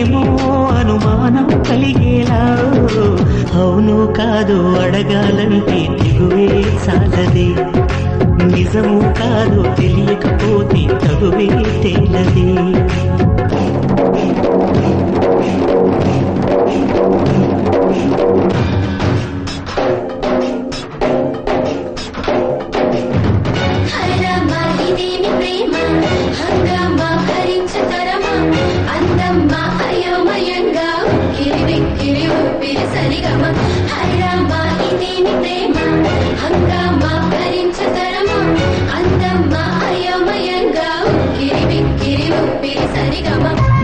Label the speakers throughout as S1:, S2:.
S1: ఏమో అనుమానం కలిగేలా అవును కాదు అడగాలంటే తెగువే సాలదే నిజము కాదు తెలియకపోతే తగువే తేలదే
S2: హరమా ఇదేమి ప్రేమ హంగామా భరించతరమా అందమ్మా అయోమయంగా కిరివి కిరి ఊపిరి సరిగమ హరమా ఇదేమి ప్రేమ హంగామా భరించతరమా అందమ్మా అయోమయంగా కిరివి కిరి ఊపిరి సరిగమ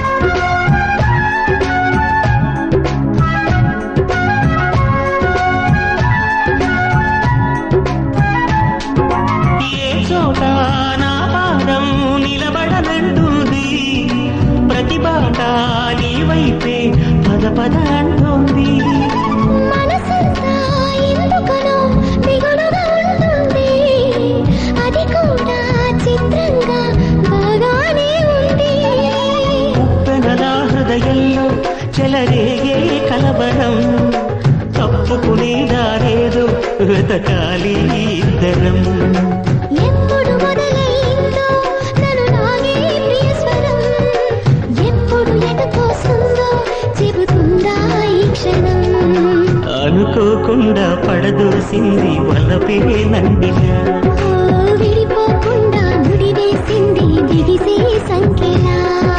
S1: ఏ చోట నా పాదం నిలబడనంటుంది ప్రతి బాట నీ వైపే పద పద అంటోంది
S2: మనసంతా ఎందుకనో దిగులుగా ఉంటుంది అది కూడా చిత్రంగా బాగానే ఉంది
S1: ఉప్పెనల హృదయంలో చెలరేగే కలవరం తప్పుకునే దారేదో వెతకాలి ఇద్దరం
S2: ఎప్పుడు మొదలైందో నన్ను నాగే ప్రియస్వరం ఎప్పుడు ఎటు పోస్తుందో చెబుతుందా ఈ క్షణం
S1: అనుకోకుండా పడదోసింది వలపే నందిగా
S2: ఓ విడిపోకుండా ముడివేసింది బిగిసే సంఖ్యలా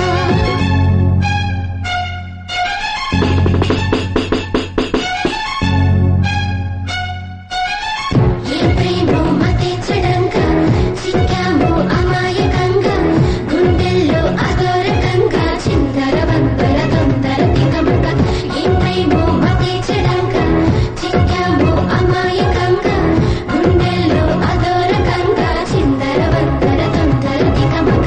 S2: ఏ ప్రేమో మతేచ్చడంగా చిక్కాము అమాయకంగా గుండెల్లో అదోరకంగా చింతర వంతర తొందర తికమక ఏ ప్రేమో మతేచ్చడంగా చిక్కాము అమాయకంగా గుండెల్లో అదోరకంగా చింతర వంతర తొందర తికమక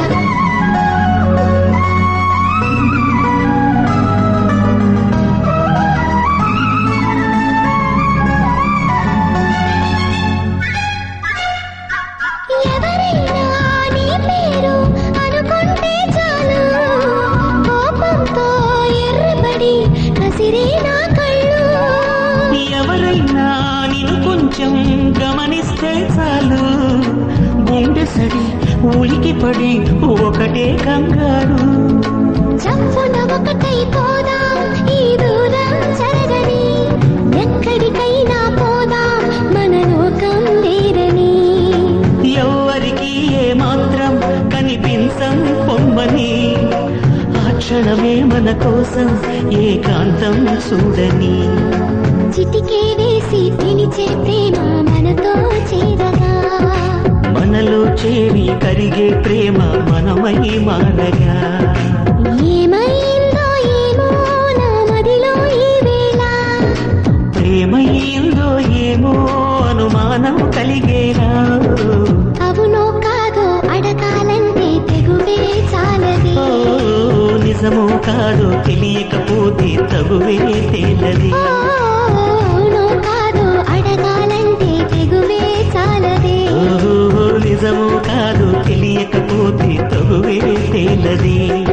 S2: ఎవరైనా నీ పేరు అనుకుంటే చాలు కోపంతో ఎర్రబడి కసిరే నా కళ్ళు
S1: ఎవరైనా నిన్ను కొంచెం గమనిస్తే చాలు గుండె సడి ఉలికి పడి ఒకటే కంగారు
S2: చప్పున ఒకటై పోదా ఈ దూరం జరగని ఎక్కడికైనా పోదా మన లోకం వేరని
S1: ఎవరికి ఏ మాత్రం కనిపించం పొమ్మని ఆ క్షణమే మన కోసం ఏకాంతం చూడని
S2: చిటికే వేసి పిలిచే ప్రేమ మనతో చేరగా
S1: మనలో చేరి కరిగే ప్రేమ మనమై మానగా
S2: ఏమైందో ఏమో నా మదిలో ఈ వేళ
S1: ప్రేమయ్యిందో ఏమో అనుమానం కలిగేలా
S2: అవునో కాదో అడగాలంటే తెగువే చాలది
S1: ఓ నిజమో కాదో తెలియకపోతే తగువే తేలది
S2: ఓ, అవునో కాదో అడగాలంటే తెగువే చాలది
S1: ఓ నిజమో కాదో తెలియకపోతే తగువే తేలది